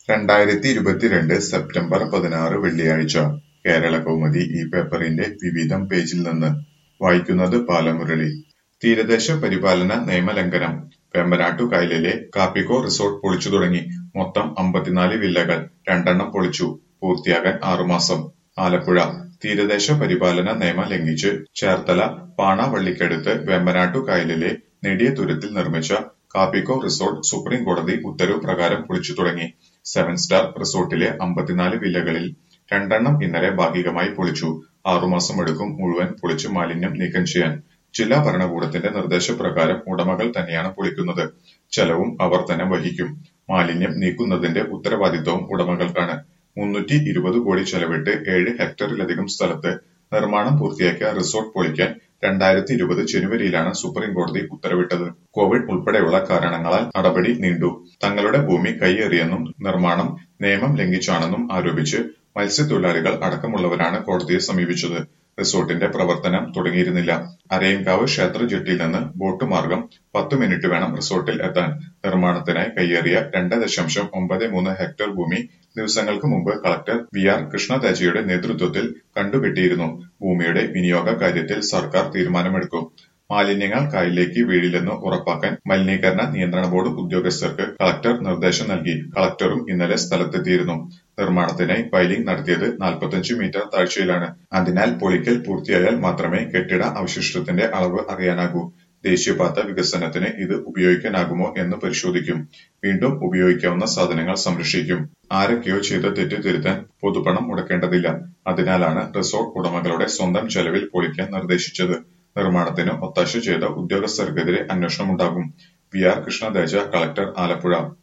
രണ്ടായിരത്തി ഇരുപത്തിരണ്ട് സെപ്റ്റംബർ പതിനാറ് വെള്ളിയാഴ്ച കേരളകൗമുദി ഈ പേപ്പറിന്റെ വിവിധം പേജിൽ നിന്ന് വായിക്കുന്നത് ബാലമുരളി തീരദേശ പരിപാലന നിയമലംഘനം വേമ്പനാട്ടുകായലിലെ കാപ്പിക്കോ റിസോർട്ട് പൊളിച്ചു തുടങ്ങി മൊത്തം അമ്പത്തിനാല് വില്ലകൾ രണ്ടെണ്ണം പൊളിച്ചു പൂർത്തിയാകാൻ ആറുമാസം ആലപ്പുഴ തീരദേശ പരിപാലന നിയമം ലംഘിച്ച് ചേർത്തല പാണാവള്ളിക്കടുത്ത് വേമ്പനാട്ടുകായലിലെ നെടിയ തുരുത്തിൽ നിർമ്മിച്ച കാപ്പിക്കോ റിസോർട്ട് സുപ്രീം കോടതി ഉത്തരവ് പ്രകാരം പൊളിച്ചു തുടങ്ങി സെവൻ സ്റ്റാർ റിസോർട്ടിലെ അമ്പത്തിനാല് വില്ലകളിൽ രണ്ടെണ്ണം ഇന്നലെ ഭാഗികമായി പൊളിച്ചു ആറുമാസം എടുക്കും മുഴുവൻ പൊളിച്ച് മാലിന്യം നീക്കം ചെയ്യാൻ ജില്ലാ ഭരണകൂടത്തിന്റെ നിർദ്ദേശപ്രകാരം ഉടമകൾ തന്നെയാണ് പൊളിക്കുന്നത് ചെലവും അവർ തന്നെ വഹിക്കും മാലിന്യം നീക്കുന്നതിന്റെ ഉത്തരവാദിത്തവും ഉടമകൾക്കാണ് മുന്നൂറ്റി ഇരുപത് കോടി ചെലവിട്ട് ഏഴ് ഹെക്ടറിലധികം സ്ഥലത്ത് നിർമ്മാണം പൂർത്തിയാക്കിയ റിസോർട്ട് പൊളിക്കാൻ രണ്ടായിരത്തി ഇരുപത് ജനുവരിയിലാണ് സുപ്രീം കോടതി ഉത്തരവിട്ടത് കോവിഡ് ഉൾപ്പെടെയുള്ള കാരണങ്ങളാൽ നടപടി നീണ്ടു തങ്ങളുടെ ഭൂമി കൈയേറിയെന്നും നിർമ്മാണം നിയമം ലംഘിച്ചാണെന്നും ആരോപിച്ച് മത്സ്യത്തൊഴിലാളികൾ അടക്കമുള്ളവരാണ് കോടതിയെ സമീപിച്ചത് റിസോർട്ടിന്റെ പ്രവർത്തനം തുടങ്ങിയിരുന്നില്ല അരയൻകാവ് ക്ഷേത്ര ജെട്ടിയിൽ നിന്ന് ബോട്ട് മാർഗം പത്ത് മിനിറ്റ് വേണം റിസോർട്ടിൽ എത്താൻ നിർമ്മാണത്തിനായി കയ്യേറിയ രണ്ട് ദശാംശം ഒമ്പത് മൂന്ന് ഹെക്ടർ ഭൂമി ദിവസങ്ങൾക്ക് മുമ്പ് കളക്ടർ വി ആർ കൃഷ്ണതേജയുടെ നേതൃത്വത്തിൽ കണ്ടുകെട്ടിയിരുന്നു ഭൂമിയുടെ വിനിയോഗ കാര്യത്തിൽ സർക്കാർ തീരുമാനമെടുക്കും മാലിന്യങ്ങൾ കായലിലേക്ക് വീഴില്ലെന്ന് ഉറപ്പാക്കാൻ മലിനീകരണ നിയന്ത്രണ ബോർഡ് ഉദ്യോഗസ്ഥർക്ക് കളക്ടർ നിർദ്ദേശം നൽകി കളക്ടറും ഇന്നലെ സ്ഥലത്തെത്തിയിരുന്നു നിർമ്മാണത്തിനായി പൈലിംഗ് നടത്തിയത് നാൽപ്പത്തഞ്ച് മീറ്റർ താഴ്ചയിലാണ് അതിനാൽ പൊളിക്കൽ പൂർത്തിയായാൽ മാത്രമേ കെട്ടിട അവശിഷ്ടത്തിന്റെ അളവ് അറിയാനാകൂ ദേശീയപാത വികസനത്തിന് ഇത് ഉപയോഗിക്കാനാകുമോ എന്ന് പരിശോധിക്കും വീണ്ടും ഉപയോഗിക്കാവുന്ന സാധനങ്ങൾ സംരക്ഷിക്കും ആരൊക്കെയോ ചെയ്ത തെറ്റ് തിരുത്താൻ പൊതുപണം മുടക്കേണ്ടതില്ല അതിനാലാണ് റിസോർട്ട് ഉടമകളുടെ സ്വന്തം ചെലവിൽ പൊളിക്കാൻ നിർദ്ദേശിച്ചത് നിർമ്മാണത്തിന് ഒത്താശ ചെയ്ത ഉദ്യോഗസ്ഥർക്കെതിരെ അന്വേഷണമുണ്ടാകും V R Krishnateja collector Alappuzha